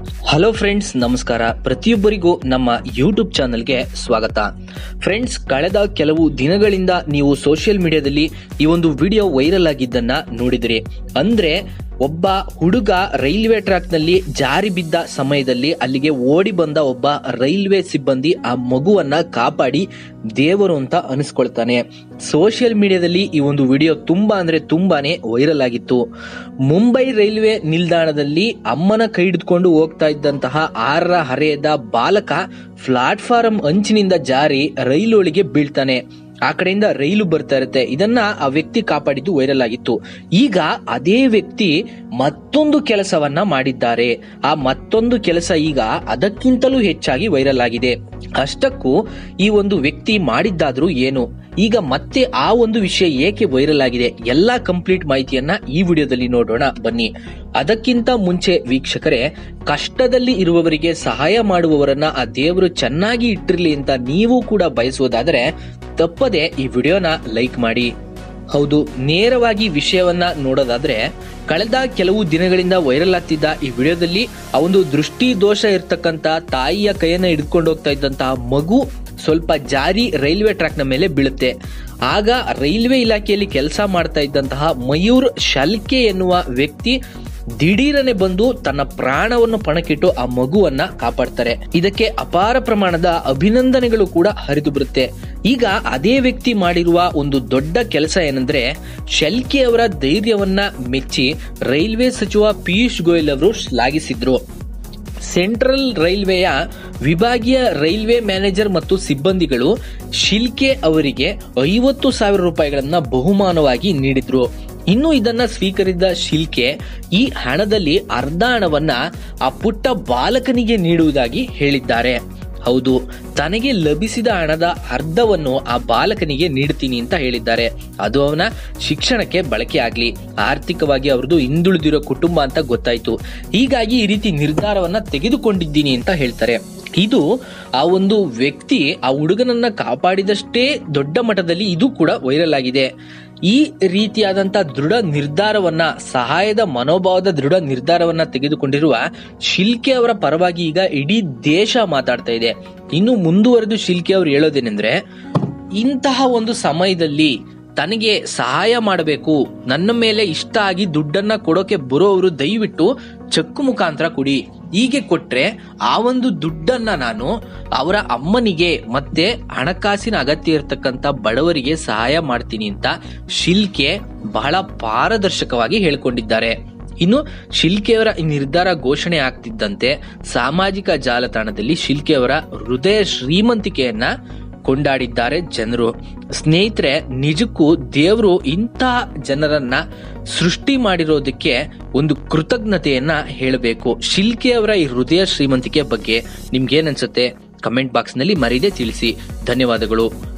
hello friends ನಮಸ್ಕಾರ ಪ್ರತಿಯೊಬ್ಬರಿಗೂ ನಮ್ಮ ಯೂಟ್ಯೂಬ್ ಚಾನಲ್ಗೆ ಸ್ವಾಗತ ಫ್ರೆಂಡ್ಸ್ ಕಳೆದ ಕೆಲವು ದಿನಗಳಿಂದ ನೀವು ಸೋಷಿಯಲ್ ಮೀಡಿಯಾದಲ್ಲಿ ಈ ಒಂದು ವಿಡಿಯೋ ವೈರಲ್ ಆಗಿದ್ದನ್ನ ನೋಡಿದಿರಿ ಅಂದ್ರೆ ಒಬ್ಬ ಹುಡುಗ ರೈಲ್ವೆ ಟ್ರ್ಯಾಕ್ ನಲ್ಲಿ ಜಾರಿ ಬಿದ್ದ ಸಮಯದಲ್ಲಿ ಅಲ್ಲಿಗೆ ಓಡಿ ಬಂದ ಒಬ್ಬ ರೈಲ್ವೆ ಸಿಬ್ಬಂದಿ ಆ ಮಗುವನ್ನ ಕಾಪಾಡಿ ದೇವರು ಅಂತ ಅನಿಸ್ಕೊಳ್ತಾನೆ ಸೋಷಿಯಲ್ ಮೀಡಿಯಾದಲ್ಲಿ ಈ ಒಂದು ವಿಡಿಯೋ ತುಂಬಾ ಅಂದ್ರೆ ತುಂಬಾನೇ ವೈರಲ್ ಆಗಿತ್ತು ಮುಂಬೈ ರೈಲ್ವೆ ನಿಲ್ದಾಣದಲ್ಲಿ ಅಮ್ಮನ ಕೈ ಹಿಡಿದುಕೊಂಡು ಹೋಗ್ತಾ ಇದ್ದಂತಹ ಆರರ ಹರೆಯದ ಬಾಲಕ ಪ್ಲಾಟ್ಫಾರಂ ಅಂಚಿನಿಂದ ಜಾರಿ ರೈಲೊಳಗೆ ಬೀಳ್ತಾನೆ ಆ ಕಡೆಯಿಂದ ರೈಲು ಬರ್ತಾ ಇರುತ್ತೆ ಇದನ್ನ ಆ ವ್ಯಕ್ತಿ ಕಾಪಾಡಿದ್ದು ವೈರಲ್ ಆಗಿತ್ತು ಈಗ ಅದೇ ವ್ಯಕ್ತಿ ಮತ್ತೊಂದು ಕೆಲಸವನ್ನ ಮಾಡಿದ್ದಾರೆ ಆ ಮತ್ತೊಂದು ಕೆಲಸ ಈಗ ಅದಕ್ಕಿಂತಲೂ ಹೆಚ್ಚಾಗಿ ವೈರಲ್ ಆಗಿದೆ ಅಷ್ಟಕ್ಕೂ ಈ ಒಂದು ವ್ಯಕ್ತಿ ಮಾಡಿದ್ದಾದ್ರೂ ಏನು ಈಗ ಮತ್ತೆ ಆ ಒಂದು ವಿಷಯ ಏಕೆ ವೈರಲ್ ಆಗಿದೆ ಎಲ್ಲಾ ಕಂಪ್ಲೀಟ್ ಮಾಹಿತಿಯನ್ನ ಈ ವಿಡಿಯೋದಲ್ಲಿ ನೋಡೋಣ ಬನ್ನಿ ಅದಕ್ಕಿಂತ ಮುಂಚೆ ವೀಕ್ಷಕರೇ ಕಷ್ಟದಲ್ಲಿ ಇರುವವರಿಗೆ ಸಹಾಯ ಮಾಡುವವರನ್ನ ಆ ದೇವರು ಚೆನ್ನಾಗಿ ಇಟ್ಟಿರ್ಲಿ ಅಂತ ನೀವು ಕೂಡ ಬಯಸುವುದಾದರೆ ತಪ್ಪದೆ ಈ ವಿಡಿಯೋನ ಲೈಕ್ ಮಾಡಿ ಹೌದು ನೇರವಾಗಿ ವಿಷಯವನ್ನ ನೋಡೋದಾದ್ರೆ ಕಳೆದ ಕೆಲವು ದಿನಗಳಿಂದ ವೈರಲ್ ಆಗ್ತಿದ್ದ ಈ ವಿಡಿಯೋದಲ್ಲಿ ಆ ಒಂದು ದೃಷ್ಟಿ ದೋಷ ಇರ್ತಕ್ಕಂತ ತಾಯಿಯ ಕೈಯನ್ನ ಹಿಡ್ಕೊಂಡು ಹೋಗ್ತಾ ಇದ್ದಂತಹ ಮಗು ಸ್ವಲ್ಪ ಜಾರಿ ರೈಲ್ವೆ ಟ್ರ್ಯಾಕ್ ನ ಮೇಲೆ ಬೀಳುತ್ತೆ ಆಗ ರೈಲ್ವೆ ಇಲಾಖೆಯಲ್ಲಿ ಕೆಲಸ ಮಾಡ್ತಾ ಇದ್ದಂತಹ ಮಯೂರ್ ಶಲ್ಕೆ ಎನ್ನುವ ವ್ಯಕ್ತಿ ದಿಢೀರನೆ ಬಂದು ತನ್ನ ಪ್ರಾಣವನ್ನು ಪಣಕ್ಕಿಟ್ಟು ಆ ಮಗುವನ್ನ ಕಾಪಾಡ್ತಾರೆ ಇದಕ್ಕೆ ಅಪಾರ ಪ್ರಮಾಣದ ಅಭಿನಂದನೆಗಳು ಕೂಡ ಹರಿದು ಬರುತ್ತೆ ಈಗ ಅದೇ ವ್ಯಕ್ತಿ ಮಾಡಿರುವ ಒಂದು ದೊಡ್ಡ ಕೆಲಸ ಏನಂದ್ರೆ ಶಲ್ಕೆ ಅವರ ಧೈರ್ಯವನ್ನ ಮೆಚ್ಚಿ ರೈಲ್ವೆ ಸಚಿವ ಪಿಯೂಷ್ ಗೋಯಲ್ ಅವರು ಶ್ಲಾಘಿಸಿದ್ರು ಸೆಂಟ್ರಲ್ ರೈಲ್ವೆಯ ವಿಭಾಗೀಯ ರೈಲ್ವೆ ಮ್ಯಾನೇಜರ್ ಮತ್ತು ಸಿಬ್ಬಂದಿಗಳು ಶಿಲ್ಕೆ ಅವರಿಗೆ ಐವತ್ತು ಸಾವಿರ ರೂಪಾಯಿಗಳನ್ನ ಬಹುಮಾನವಾಗಿ ನೀಡಿದ್ರು ಇನ್ನು ಇದನ್ನ ಸ್ವೀಕರಿಸಿದ ಶಿಲ್ಕೆ ಈ ಹಣದಲ್ಲಿ ಅರ್ಧ ಹಣವನ್ನ ಆ ಪುಟ್ಟ ಬಾಲಕನಿಗೆ ನೀಡುವುದಾಗಿ ಹೇಳಿದ್ದಾರೆ ಹೌದು ತನಗೆ ಲಭಿಸಿದ ಹಣದ ಅರ್ಧವನ್ನು ಆ ಬಾಲಕನಿಗೆ ನೀಡ್ತೀನಿ ಅಂತ ಹೇಳಿದ್ದಾರೆ ಅದು ಅವನ ಶಿಕ್ಷಣಕ್ಕೆ ಬಳಕೆ ಆಗ್ಲಿ ಆರ್ಥಿಕವಾಗಿ ಅವ್ರದ್ದು ಹಿಂದುಳಿದಿರೋ ಕುಟುಂಬ ಅಂತ ಗೊತ್ತಾಯ್ತು ಹೀಗಾಗಿ ಈ ರೀತಿ ನಿರ್ಧಾರವನ್ನ ತೆಗೆದುಕೊಂಡಿದ್ದೀನಿ ಅಂತ ಹೇಳ್ತಾರೆ ಇದು ಆ ಒಂದು ವ್ಯಕ್ತಿ ಆ ಹುಡುಗನನ್ನ ಕಾಪಾಡಿದಷ್ಟೇ ದೊಡ್ಡ ಮಟ್ಟದಲ್ಲಿ ಇದು ಕೂಡ ವೈರಲ್ ಆಗಿದೆ ಈ ರೀತಿಯಾದಂತ ದೃಢ ನಿರ್ಧಾರವನ್ನ ಸಹಾಯದ ಮನೋಭಾವದ ದೃಢ ನಿರ್ಧಾರವನ್ನ ತೆಗೆದುಕೊಂಡಿರುವ ಶಿಲ್ಕೆ ಅವರ ಪರವಾಗಿ ಈಗ ಇಡೀ ದೇಶ ಮಾತಾಡ್ತಾ ಇದೆ ಇನ್ನು ಮುಂದುವರೆದು ಶಿಲ್ಕೆ ಅವರು ಹೇಳೋದೇನೆಂದ್ರೆ ಇಂತಹ ಒಂದು ಸಮಯದಲ್ಲಿ ತನಗೆ ಸಹಾಯ ಮಾಡಬೇಕು ನನ್ನ ಮೇಲೆ ಇಷ್ಟ ಆಗಿ ದುಡ್ಡನ್ನ ಕೊಡೋಕೆ ಬರೋರು ದಯವಿಟ್ಟು ಚೆಕ್ ಮುಖಾಂತರ ಕೊಡಿ ಹೀಗೆ ಕೊಟ್ರೆ ಆ ಒಂದು ದುಡ್ಡನ್ನ ನಾನು ಅವರ ಅಮ್ಮನಿಗೆ ಮತ್ತೆ ಹಣಕಾಸಿನ ಅಗತ್ಯ ಇರತಕ್ಕಂತ ಬಡವರಿಗೆ ಸಹಾಯ ಮಾಡ್ತೀನಿ ಅಂತ ಶಿಲ್ಕೆ ಬಹಳ ಪಾರದರ್ಶಕವಾಗಿ ಹೇಳ್ಕೊಂಡಿದ್ದಾರೆ ಇನ್ನು ಶಿಲ್ಕೆಯವರ ಈ ನಿರ್ಧಾರ ಘೋಷಣೆ ಆಗ್ತಿದ್ದಂತೆ ಸಾಮಾಜಿಕ ಜಾಲತಾಣದಲ್ಲಿ ಶಿಲ್ಕೆಯವರ ಹೃದಯ ಶ್ರೀಮಂತಿಕೆಯನ್ನ ಕೊಂಡಾಡಿದ್ದಾರೆ ಜನರು ಸ್ನೇಹಿತರೆ ನಿಜಕ್ಕೂ ದೇವರು ಇಂತಹ ಜನರನ್ನ ಸೃಷ್ಟಿ ಮಾಡಿರೋದಕ್ಕೆ ಒಂದು ಕೃತಜ್ಞತೆಯನ್ನ ಹೇಳಬೇಕು ಶಿಲ್ಕೆ ಅವರ ಈ ಹೃದಯ ಶ್ರೀಮಂತಿಕೆ ಬಗ್ಗೆ ನಿಮ್ಗೇನನ್ಸುತ್ತೆ ಕಮೆಂಟ್ ಬಾಕ್ಸ್ ನಲ್ಲಿ ಮರೀದೆ ತಿಳಿಸಿ ಧನ್ಯವಾದಗಳು